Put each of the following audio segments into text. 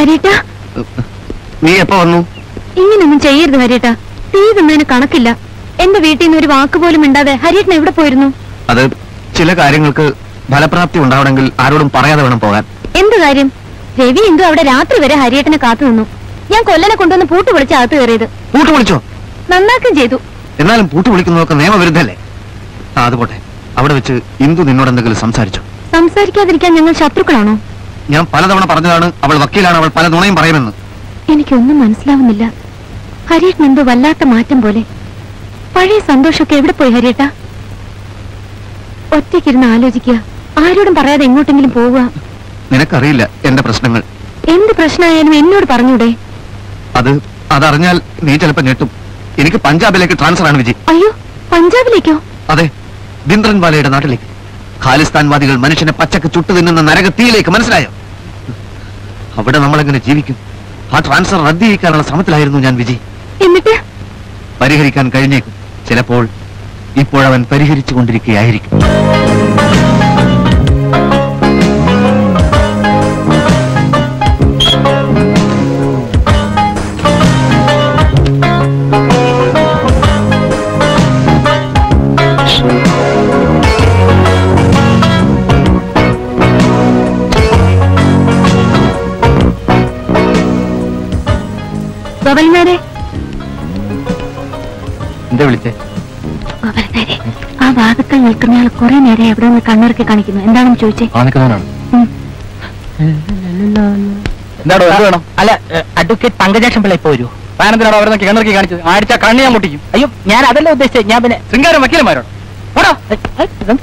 ഹരിയേട്ട നീ എപ്പോ വന്നു ഇങ്ങനൊന്നും ചെയ്യരുത് ഹരിയേട്ട തീ തിന്നതിന് കണക്കില്ല എന്റെ വീട്ടിൽ നിന്ന് ഒരു വാക്ക് പോലും മിണ്ടാതെ ഹരിയേട്ടൻ എവിടെ പോയിരുന്നു അത് ചില കാര്യങ്ങൾക്ക് ഫലപ്രാപ്തി ഉണ്ടാവണമെങ്കിൽ ആരോടും പറയാതെ വേണം പോകാൻ എന്ത് കാര്യം രവി എന്തു അവിടെ രാത്രി വരെ ഹരിയേട്ടനെ കാത്തു നിന്നു ഞാൻ കൊല്ലനെ കൊണ്ടുവന്ന് പൂട്ട് വിളിച്ച് അകത്ത് കയറിയത് പൂട്ട് വിളിച്ചോ നന്നാക്കുകയും ചെയ്തു എന്നാലും പൂട്ട് വിളിക്കുന്നതൊക്കെ നിയമവിരുദ്ധല്ലേ ആ അത് പോട്ടെ അവിടെ വെച്ച് ഇന്ദു നിന്നോട് എന്തെങ്കിലും സംസാരിച്ചു സംസാരിക്കാതിരിക്കാൻ ഞങ്ങൾ ശത്രുക്കളാണോ ഞാൻ പലതവണ പറഞ്ഞതാണ് അവൾ വക്കീലാണ് അവൾ പല നുണയും പറയുമെന്ന് എനിക്കൊന്നും മനസ്സിലാവുന്നില്ല ഹരിയേട്ടൻ എന്തോ വല്ലാത്ത മാറ്റം പോലെ പഴയ സന്തോഷമൊക്കെ എവിടെ പോയി ഹരിയേട്ട ഒറ്റയ്ക്കിരുന്ന് ആലോചിക്കുക ആരോടും പറയാതെ എങ്ങോട്ടെങ്കിലും പോവുക നിനക്കറിയില്ല എന്റെ പ്രശ്നങ്ങൾ എന്ത് പ്രശ്നമായാലും എന്നോട് പറഞ്ഞൂടെ അത് അതറിഞ്ഞാൽ നീ ചിലപ്പോ ഞെട്ടും എനിക്ക് പഞ്ചാബിലേക്ക് ട്രാൻസ്ഫർ ആണ് വിജയ് അയ്യോ പഞ്ചാബിലേക്കോ അതെ ബിന്ദ്രൻവാലയുടെ നാട്ടിലേക്ക് ഖാലിസ്ഥാൻവാദികൾ മനുഷ്യനെ പച്ചക്ക് ചുട്ടു തിന്നുന്ന നരകത്തീയിലേക്ക് മനസ്സിലായോ അവിടെ നമ്മളെങ്ങനെ ജീവിക്കും ആ ട്രാൻസ്ഫർ റദ്ദ് ചെയ്യിക്കാനുള്ള ശ്രമത്തിലായിരുന്നു ഞാൻ വിജയ് എന്നിട്ട് പരിഹരിക്കാൻ കഴിഞ്ഞേക്കും ചിലപ്പോൾ ഇപ്പോഴവൻ പരിഹരിച്ചു കൊണ്ടിരിക്കുകയായിരിക്കും ഗോപാലനാരെ എന്താ വിളിച്ചേ ഗോപാലനാരെ ആ വാദത്തിൽ നിൽക്കുന്നയാൾ കുറെ നേരം എവിടെ നിന്ന് കണ്ണുറക്കി കാണിക്കുന്നു എന്താണെന്ന് ചോദിച്ചേ ആ നിൽക്കുന്നവനാണ് ഉം. എന്താടോ എന്ത് വേണം അല്ല അഡ്വക്കേറ്റ് പങ്കജാക്ഷൻ പിള്ള ഇപ്പൊ വരൂ പാനന്തിനാണോ അവരെ കിണർക്കി കാണിച്ചത് ആടിച്ച കണ്ണി ഞാൻ മുട്ടിക്കും അയ്യോ ഞാൻ അതല്ല ഉദ്ദേശിച്ചത് ഞാൻ പിന്നെ ശൃംഗാരം വക്കീലന്മാരോട് പോടോ. ഏ, ഏ, ഇതെന്ത്?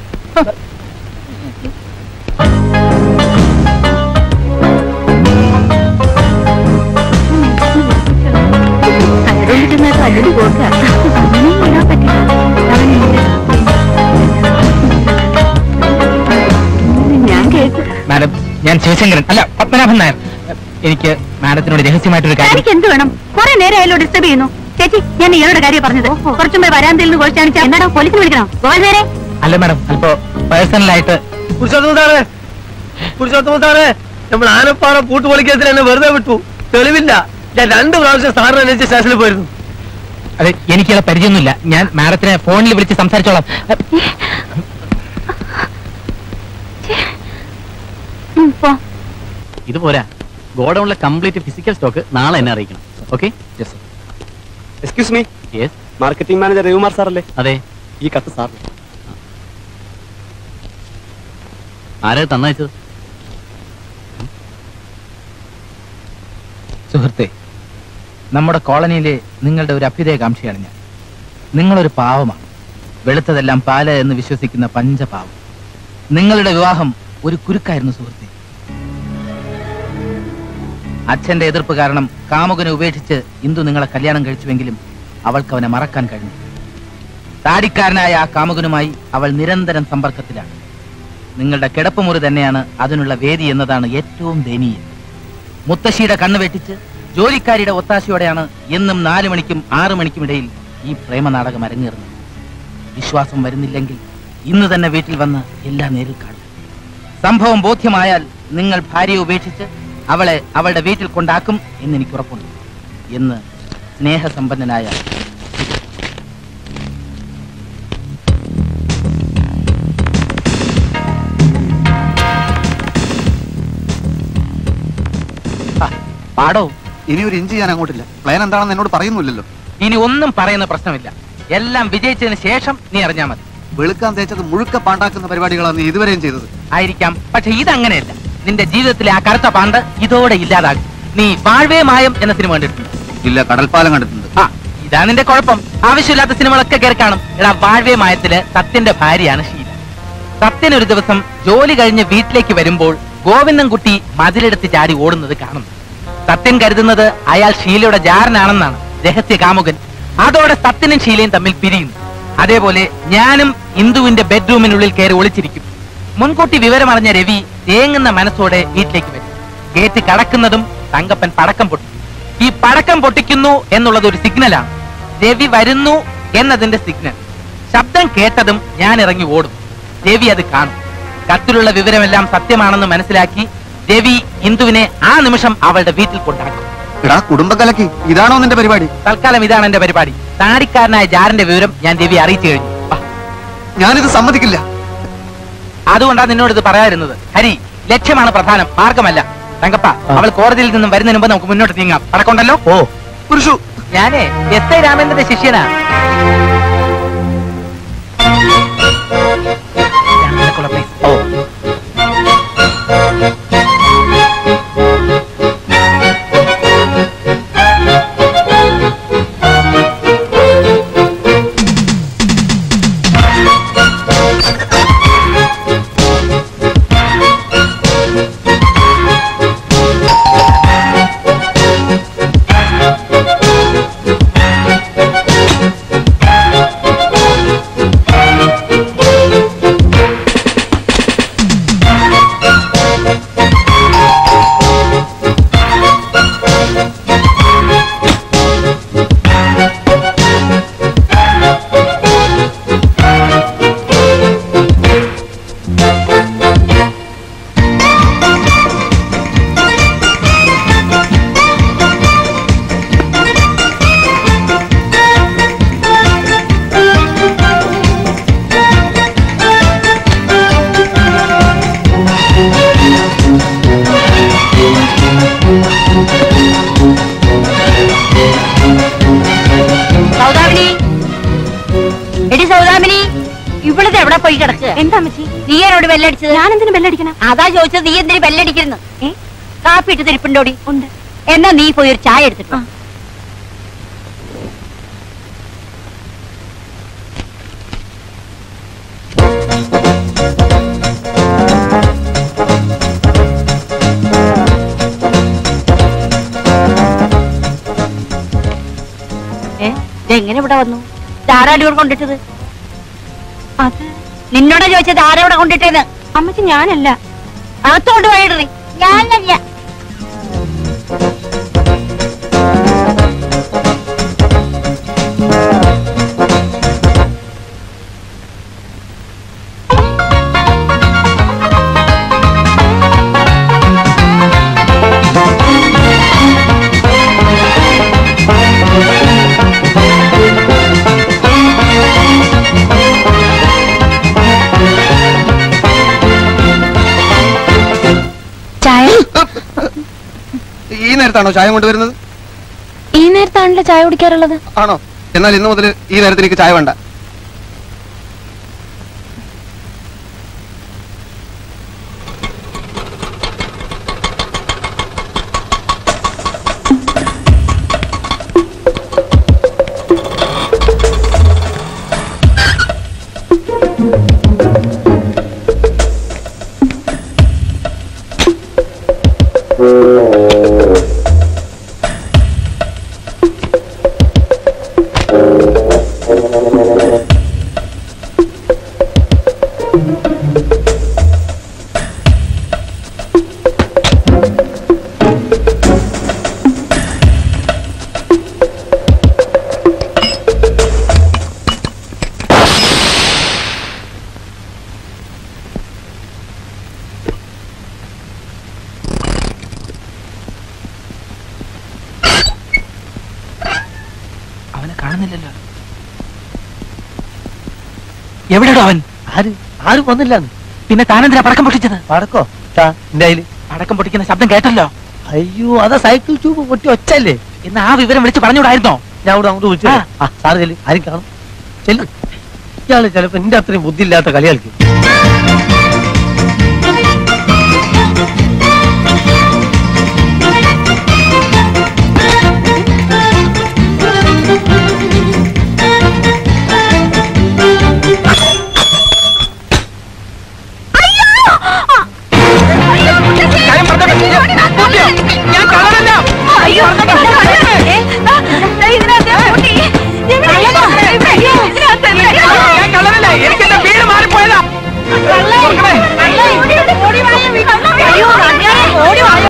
ഞാൻ കേട്ടു മാഡം ഞാൻ ശിവശങ്കരൻ അല്ല പത്മനാഭൻ നായർ എനിക്ക് മാഡത്തിനോട് രഹസ്യമായിട്ടൊരു കാര്യം എനിക്ക് എന്ത് വേണം കുറെ നേരം അയാളോ ഡിസ്റ്റർബ് ചെയ്യുന്നു ചേച്ചി ഞാൻ ഇയാളുടെ കാര്യം പറഞ്ഞത് കുറച്ചും പോയി വരാന്തയിൽ നിന്ന് കുറിച്ചാണ് എന്നാടോ പോലീസിന് വിളിക്കണോ ഗോപാലനാരെ അല്ല മാഡം അല്പോ പേഴ്സണലായിട്ട് പുരുഷോത്തമ സാറേ പുരുഷോത്തമ സാറേ നമ്മൾ ആനപ്പാറ പൂട്ട് പൊളിക്കത്തിൽ എന്നെ വെറുതെ വിട്ടു തെളിവില്ല ഞാൻ രണ്ട് പ്രാവശ്യം സാറിനെ അന്വേഷിച്ച് സ്റ്റേഷനിൽ പോയിരുന്നു അത് എനിക്കുള്ള പരിചയമൊന്നുമില്ല ഞാൻ മാഡത്തിനെ ഫോണിൽ വിളിച്ച് സംസാരിച്ചോളാം പോ ഇത് പോരാ ഗോഡൌണിലെ കംപ്ലീറ്റ് ഫിസിക്കൽ സ്റ്റോക്ക് നാളെ എന്നെ അറിയിക്കണം okay excuse me yes marketing manager Ravikumar സാറല്ലേ അതെ ഈ കത്ത് സാറിന് ആരാ തന്നയച്ചത് സുഹൃത്തെ നമ്മുടെ കോളനിയിലെ നിങ്ങളുടെ ഒരു അഭ്യുദയകാംക്ഷയാണ് ഞാൻ നിങ്ങളൊരു പാവമാണ് വെളുത്തതെല്ലാം പാല് എന്ന് വിശ്വസിക്കുന്ന പഞ്ചപാവം നിങ്ങളുടെ വിവാഹം ഒരു കുരുക്കായിരുന്നു സുഹൃത്തെ അച്ഛന്റെ എതിർപ്പ് കാരണം കാമുകനെ ഉപേക്ഷിച്ച് ഇന്ദു നിങ്ങളെ കല്യാണം കഴിച്ചുവെങ്കിലും അവൾക്ക് അവനെ മറക്കാൻ കഴിഞ്ഞു താടിക്കാരനായ ആ കാമുകനുമായി അവൾ നിരന്തരം സമ്പർക്കത്തിലാണ് നിങ്ങളുടെ കിടപ്പുമുറി തന്നെയാണ് അതിനുള്ള വേദി എന്നതാണ് ഏറ്റവും ദയനീയം മുത്തശ്ശിയുടെ കണ്ണ് വെട്ടിച്ച് ജോലിക്കാരിയുടെ ഒത്താശയോടെയാണ് എന്നും നാലു മണിക്കും ആറു മണിക്കും ഇടയിൽ ഈ പ്രേമ നാടകം അരങ്ങേറുന്നത് വിശ്വാസം വരുന്നില്ലെങ്കിൽ ഇന്ന് തന്നെ വീട്ടിൽ വന്ന് എല്ലാം നേരിൽ കാണും സംഭവം ബോധ്യമായാൽ നിങ്ങൾ ഭാര്യയെ ഉപേക്ഷിച്ച് അവളെ അവളുടെ വീട്ടിൽ കൊണ്ടാക്കും എന്ന് എനിക്ക് ഉറപ്പുണ്ട് എന്ന് സ്നേഹസമ്പന്നനായ ആ, പാടോ ഇനി ഒരു ഇഞ്ച് ഞാൻ അങ്ങോട്ടില്ല പ്ലാൻ എന്താണെന്ന് എന്നോട് പറയുന്നില്ലല്ലോ ഇനി ഒന്നും പറയുന്ന പ്രശ്നമില്ല എല്ലാം വിജയിച്ചതിന് ശേഷം നീ അറിഞ്ഞാൽ മതി വെളുക്കാൻ തേച്ചത് മുഴുക്ക പാണ്ടാക്കുന്ന പരിപാടികളാണ് നീ ഇതുവരെയും ചെയ്തത് ആയിരിക്കാം പക്ഷെ ഇതങ്ങനെയല്ല നിന്റെ ജീവിതത്തിലെ ആ കറുത്ത പാണ്ട് ഇതോടെ ഇല്ലാതാകും നീ വാഴ്വേ മായം എന്ന സിനിമ കണ്ടിട്ടുണ്ട് ഇല്ല കടൽപ്പാലം കണ്ടിട്ടുണ്ട് ആ ഇതാ നിന്റെ കുഴപ്പം ആവശ്യമില്ലാത്ത സിനിമകളൊക്കെ കയറി കാണും എടാ വാഴ്വേ മായത്തില് സത്യന്റെ ഭാര്യയാണ് ഷീല സത്യൻ ഒരു ദിവസം ജോലി കഴിഞ്ഞ് വീട്ടിലേക്ക് വരുമ്പോൾ ഗോവിന്ദൻകുട്ടി മതിലെടുത്ത് ചാടി ഓടുന്നത് കാണുന്നു സത്യൻ കരുതുന്നത് അയാൾ ഷീലയുടെ ജാരനാണെന്നാണ് രഹസ്യ കാമുകൻ അതോടെ സത്യനും ഷീലയും തമ്മിൽ പിരിയുന്നു അതേപോലെ ഞാനും ഇന്ദുവിന്റെ ബെഡ്റൂമിനുള്ളിൽ കയറി ഒളിച്ചിരിക്കും മുൻകൂട്ടി വിവരമറിഞ്ഞ രവി തേങ്ങുന്ന മനസ്സോടെ വീട്ടിലേക്ക് വരും ഗേറ്റ് കടക്കുന്നതും തങ്കപ്പൻ പടക്കം പൊട്ടിക്കും ഈ പടക്കം പൊട്ടിക്കുന്നു എന്നുള്ളത് ഒരു സിഗ്നലാണ് രവി വരുന്നു എന്നതിന്റെ സിഗ്നൽ ശബ്ദം കേട്ടതും ഞാൻ ഇറങ്ങി ഓടും രവി അത് കാണും കത്തിലുള്ള വിവരമെല്ലാം സത്യമാണെന്ന് മനസ്സിലാക്കി രവി ഇന്ദുവിനെ ആ നിമിഷം അവളുടെ വീട്ടിൽ കൊണ്ടാക്കും എടാ കുടുംബകലക്ക് ഇതാണോ നിന്റെ പരിപാടി തൽക്കാലം ഇതാണ് എന്റെ പരിപാടി താടിക്കാരനായ ജാരന്റെ വിവരം ഞാൻ രവി അറിയിച്ചു കഴിഞ്ഞു വാ. ഞാനിത് സമ്മതിക്കില്ല അതുകൊണ്ടാണ് നിന്നോട് ഇത് പറയാതിരുന്നത് ഹരി ലക്ഷ്യമാണ് പ്രധാനം മാർഗമല്ല തങ്കപ്പ അവൾ കോടതിയിൽ നിന്നും വരുന്നതിന് മുമ്പ് നമുക്ക് മുന്നോട്ട് നീങ്ങാം പടക്കൊണ്ടല്ലോ ഓ പുരുഷു ഞാനേ എസ് ഐ രാമേന്ദ്രന്റെ ശിഷ്യനാ ഞാൻ നിനക്കുള്ള place. ഓ സൗദാമിനി എടി സൗദാമിനി ഇവിടുത്തെ എവിടെ പോയി കിടക്കുക എന്താ അമ്മച്ചി നീ എന്നോട് ബെല്ലടിച്ചത് ഞാൻ എന്തിനു ബെല്ലടിക്കണം അതാ ചോദിച്ചത് നീ എന്തിനു ബെല്ലടിക്കുന്നു ഏ? കാപ്പി ഇട്ട് തിരിപ്പുണ്ടോടി ഉണ്ട് എന്നാ നീ പോയി ഒരു ചായ എടുത്തിട്ട് വാ. ആ. ഏ ഇതെങ്ങനെ ഇവിടെ വന്നു ആരാടി ഇവിടെ കൊണ്ടിട്ടത് അത് നിന്നോടാ ചോദിച്ചത് ആരാ ഇവിടെ കൊണ്ടിട്ടേന്ന് അമ്മച്ചി ഞാനല്ല അകത്തോണ്ട് പോയിടറി ഞാനല്ല ചായ ഈ നേരത്താണോ ചായ കൊണ്ടുവരുന്നത് ഈ നേരത്താണല്ലോ ചായ കുടിക്കാറുള്ളത് ആണോ എന്നാൽ ഇന്ന് മുതൽ ഈ നേരത്തിലേക്ക് ചായ വേണ്ട അവനെ കാണുന്നില്ലല്ലോ എവിടെയോ അവൻ ആര് ആരും വന്നില്ലാന്ന് പിന്നെ താനെന്തിനാ പടക്കം പൊട്ടിച്ചത് പടക്കോ താ എന്റെ കയ്യില് പടക്കം പൊട്ടിക്കുന്ന ശബ്ദം കേട്ടല്ലോ അയ്യോ അതാ സൈക്കിൾ ട്യൂബ് പൊട്ടി ഒച്ചല്ലേ എന്ന് ആ വിവരം വിളിച്ച് പറഞ്ഞുകൂടായിരുന്നോ ഞാൻ ഇവിടെ അങ്ങോട്ട് വിളിച്ചു ആ. ആ സാറ് ചെല്ലു ആരും കാണും ചെല്ലു ഇയാള് ചിലപ്പോ എന്റെ അത്രയും ബുദ്ധിയില്ലാത്ത കളി കളിക്കും കാര്യം പറഞ്ഞോ. ഞാൻ കാണാനല്ല. അയ്യോ